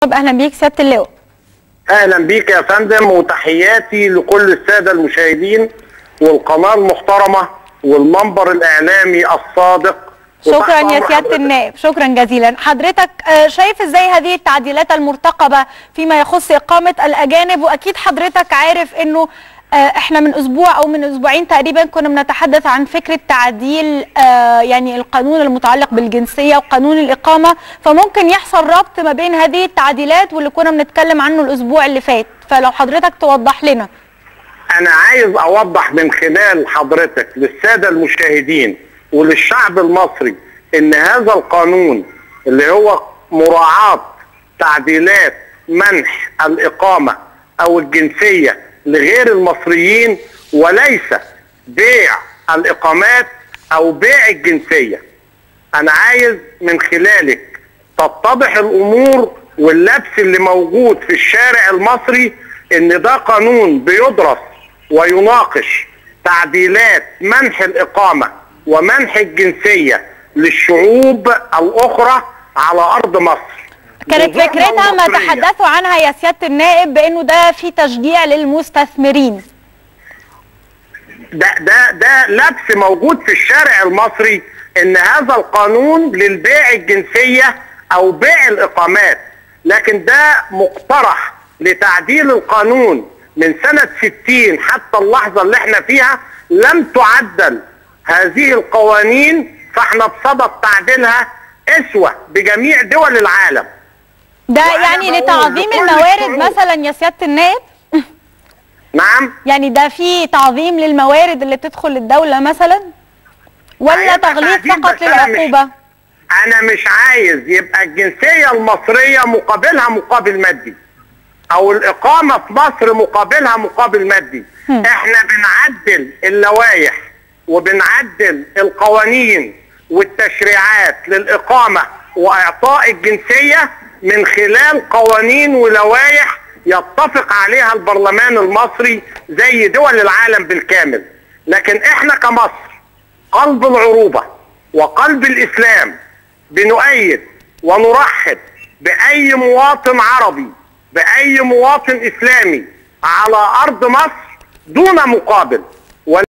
طب اهلا بيك سياده اللواء اهلا بيك يا فندم وتحياتي لكل الساده المشاهدين والقناه المحترمه والمنبر الاعلامي الصادق شكرا وتحت يا أمر سياده حضرتك. النائب شكرا جزيلا حضرتك آه، شايف ازاي هذه التعديلات المرتقبه فيما يخص اقامه الاجانب واكيد حضرتك عارف انه آه، احنا من اسبوع او من اسبوعين تقريبا كنا بنتحدث عن فكره تعديل آه، يعني القانون المتعلق بالجنسيه وقانون الاقامه فممكن يحصل ربط ما بين هذه التعديلات واللي كنا بنتكلم عنه الاسبوع اللي فات فلو حضرتك توضح لنا انا عايز اوضح من خلال حضرتك للساده المشاهدين وللشعب المصري ان هذا القانون اللي هو مراعاه تعديلات منح الاقامه او الجنسيه لغير المصريين وليس بيع الاقامات او بيع الجنسيه انا عايز من خلالك تتضح الامور واللبس اللي موجود في الشارع المصري ان ده قانون بيدرس ويناقش تعديلات منح الاقامه ومنح الجنسيه للشعوب الاخرى على ارض مصر كانت بظهر فكرتها ما المصرية. تحدثوا عنها يا سياده النائب بانه ده في تشجيع للمستثمرين ده ده ده لبس موجود في الشارع المصري ان هذا القانون للبيع الجنسيه او بيع الاقامات لكن ده مقترح لتعديل القانون من سنه 60 حتى اللحظه اللي احنا فيها لم تعدل هذه القوانين فاحنا بصدد تعديلها اسوه بجميع دول العالم ده وأنا يعني بقول لتعظيم لكل الموارد الشعوب. مثلا يا سياده النائب نعم يعني ده في تعظيم للموارد اللي تدخل الدوله مثلا ولا هيبقى تغليظ تعديل فقط بس أنا مش- للعقوبه انا مش عايز يبقى الجنسيه المصريه مقابلها مقابل مادي او الاقامه في مصر مقابلها مقابل مادي هم. احنا بنعدل اللوائح وبنعدل القوانين والتشريعات للاقامه واعطاء الجنسيه من خلال قوانين ولوائح يتفق عليها البرلمان المصري زي دول العالم بالكامل لكن احنا كمصر قلب العروبة وقلب الإسلام بنؤيد ونرحب بأي مواطن عربي بأي مواطن إسلامي على أرض مصر دون مقابل